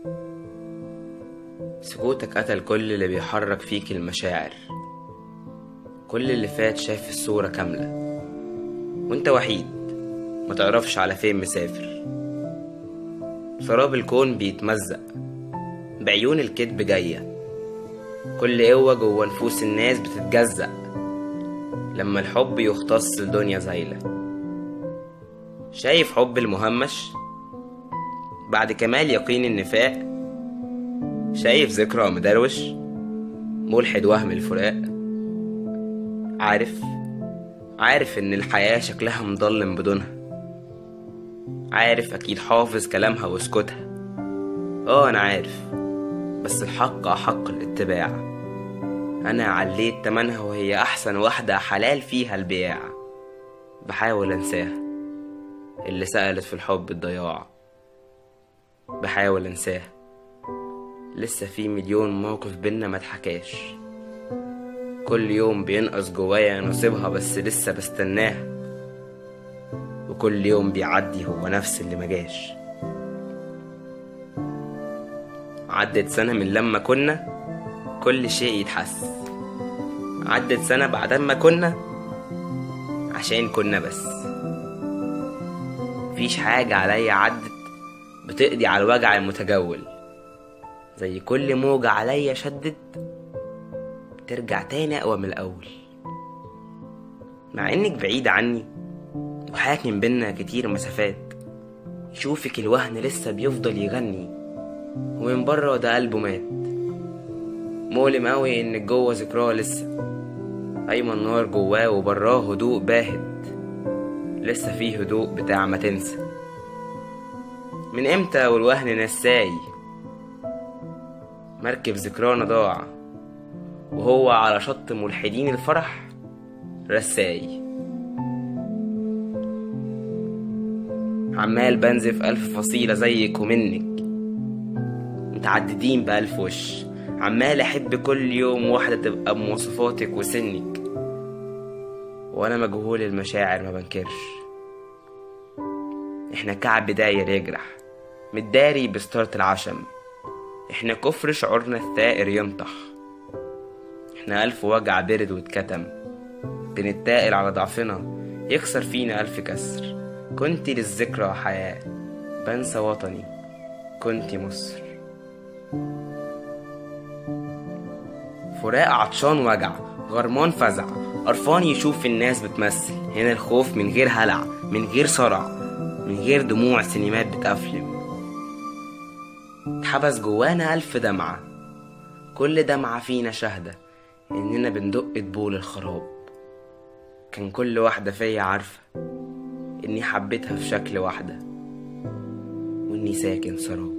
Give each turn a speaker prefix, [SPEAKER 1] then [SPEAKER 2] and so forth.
[SPEAKER 1] سكوتك قتل كل اللي بيحرك فيك المشاعر كل اللي فات شاف الصورة كاملة وانت وحيد ما تعرفش على فين مسافر سراب الكون بيتمزق بعيون الكدب جاية كل قوة جوه نفوس الناس بتتجزأ لما الحب يختص لدنيا زايلة شايف حب المهمش بعد كمال يقين النفاق شايف ذكرى مدروش ملحد وهم الفراق عارف عارف ان الحياة شكلها مضلم بدونها عارف اكيد حافظ كلامها واسكتها اه انا عارف بس الحق احق الاتباع انا عليت تمنها وهي احسن واحدة حلال فيها البياع بحاول انساها اللي سألت في الحب الضياع بحاول انساها لسه في مليون موقف بينا ما اتحكاش كل يوم بينقص جوايا نصيبها بس لسه بستناها وكل يوم بيعدي هو نفس اللي مجاش عدت سنة من لما كنا كل شيء يتحس عدت سنة بعد ما كنا عشان كنا بس مفيش حاجة عليا عدت بتقضي على الوجع المتجول زي كل موجة عليا شدت ترجع تاني أقوى من الأول مع إنك بعيدة عني وحاكم بينا كتير مسافات يشوفك الوهن لسه بيفضل يغني ومن بره ده قلبه مات مؤلم أوي إنك جوه ذكراه لسه أيمن النار جواه وبراه هدوء باهت لسه فيه هدوء بتاع ما تنسى من امتى والوهن نساي مركب ذكرانا ضاع وهو على شط ملحدين الفرح رساي عمال بنزف ألف فصيلة زيك ومنك متعددين بألف وش عمال أحب كل يوم واحدة تبقى بمواصفاتك وسنك وأنا مجهول المشاعر ما بنكرش احنا كعب داير يجرح متداري بستارة العشم احنا كفر شعورنا الثائر ينطح احنا ألف وجع برد واتكتم بنتاقل على ضعفنا يكسر فينا ألف كسر كنت للذكرى حياة بنسى وطني كنت مصر فراق عطشان وجع غرمان فزع قرفان يشوف الناس بتمثل هنا الخوف من غير هلع من غير صرع من غير دموع سينمات بتأفلم اتحبس جوانا ألف دمعة كل دمعة فينا شاهدة إننا بندق دبول الخراب كان كل واحدة فيا عارفة إني حبيتها في شكل واحدة وإني ساكن سراب